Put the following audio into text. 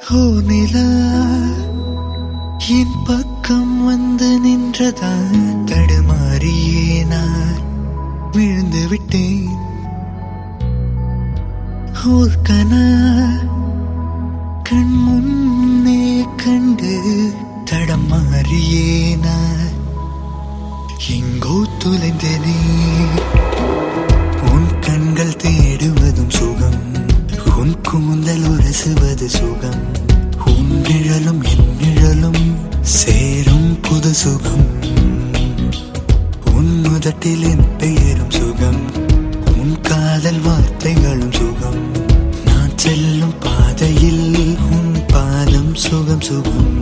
ஓ நிலா என் பக்கம் வந்து நின்றதா தடுமாறியே நான் விழுந்து விட்டேன் ஓர் கனா கண் முன்னே கண்டு தடமாறியே நான் எங்கோ தொலைந்தனே உன் கண்கள் தேடுவதும் சுகம் உன் கூந்தல் உரசுவது சுகம் உன் நிழலும் என் நிழலும் சேரும் புது சுகம் உன் முதட்டில் என் பெயரும் சுகம் உன் காதல் வார்த்தைகளும் சுகம் நான் செல்லும் பாதையில் உன் பாதம் சுகம் சுகம்